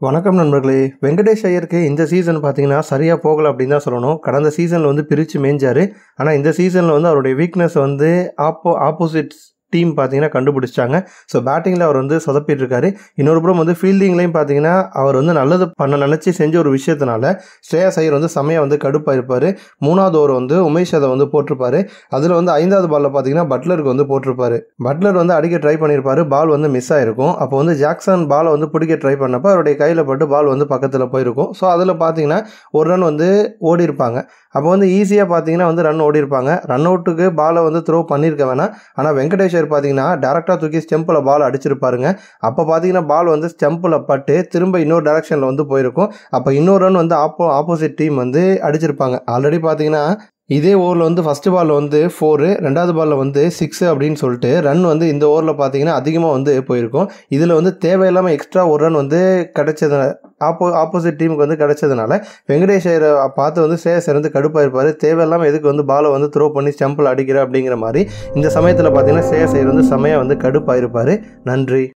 வணக்கம் நண்பர்களே வெங்கடேஷ் ஐயருக்கு இந்த சீசன் பார்த்தீங்கன்னா சரியாக போகலை அப்படின்னு தான் சொல்லணும் கடந்த சீசனில் வந்து பிரித்து மேய்ஞ்சார் ஆனால் இந்த சீசனில் வந்து அவருடைய வீக்னஸ் வந்து ஆப்போ ஆப்போசிட் டீம் பார்த்தீங்கன்னா கண்டுபிடிச்சிட்டாங்க ஸோ பேட்டிங்கில் அவர் வந்து சொதப்பிட்டு இருக்காரு இன்னொரு புறம் வந்து ஃபீல்டிங்லேயும் பார்த்தீங்கன்னா அவர் வந்து நல்லது பண்ண நினச்சி செஞ்ச ஒரு விஷயத்தினால ஸ்ரேயாஸ் ஐயர் வந்து செமையாக வந்து கடுப்பாக இருப்பார் மூணாவது ஓவர் வந்து உமேஷ் அதை வந்து போட்டிருப்பாரு அதில் வந்து ஐந்தாவது பாலில் பார்த்தீங்கன்னா பட்லருக்கு வந்து போட்டிருப்பாரு பட்லர் வந்து அடிக்க ட்ரை பண்ணியிருப்பாரு பால் வந்து மிஸ் ஆயிருக்கும் அப்போ வந்து ஜாக்சன் பாலை வந்து பிடிக்க ட்ரை பண்ணப்போ அவருடைய கையில் பட்டு பால் வந்து பக்கத்தில் போயிருக்கும் ஸோ அதில் பார்த்தீங்கன்னா ஒரு ரன் வந்து ஓடி இருப்பாங்க அப்போ வந்து ஈஸியாக பார்த்தீங்கன்னா வந்து ரன் ஓடி இருப்பாங்க ரன் அவுட்டுக்கு பாலை வந்து த்ரோ பண்ணியிருக்க வேணாம் ஆனால் வெங்கடேஸ்வர் பார்த்தீங்கன்னா டேரெக்டாக தூக்கி ஸ்டெம்பில் பால் அடிச்சிருப்பாருங்க அப்போ பார்த்தீங்கன்னா பால் வந்து ஸ்டெம்பில் பட்டு திரும்ப இன்னொரு டேரக்ஷனில் வந்து போயிருக்கும் அப்போ இன்னொரு ரன் வந்து ஆப்போ ஆப்போசிட் டீம் வந்து அடிச்சிருப்பாங்க ஆல்ரெடி பார்த்தீங்கன்னா இதே ஓவரில் வந்து ஃபஸ்ட்டு பாலில் வந்து ஃபோரு ரெண்டாவது பாலில் வந்து சிக்ஸு அப்படின்னு சொல்லிட்டு ரன் வந்து இந்த ஓவரில் பார்த்தீங்கன்னா அதிகமாக வந்து போயிருக்கும் இதில் வந்து தேவையில்லாமல் எக்ஸ்ட்ரா ஒரு ரன் வந்து கிடைச்சது ஆப்போ ஆப்போசிட் டீமுக்கு வந்து கிடைச்சதுனால வெங்கடேஷ் ஐயரை பார்த்து வந்து ஸ்ரேயஸ் ஐயர் வந்து கடுப்பாக இருப்பார் தேவையில்லாமல் எதுக்கு வந்து பாலை வந்து த்ரோ பண்ணி ஸ்டெம்பில் அடிக்கிற அப்படிங்கிற மாதிரி இந்த சமயத்தில் பார்த்தீங்கன்னா ஸ்ரேயஸ் ஐயர் வந்து செமையாக வந்து கடுப்பாக இருப்பார் நன்றி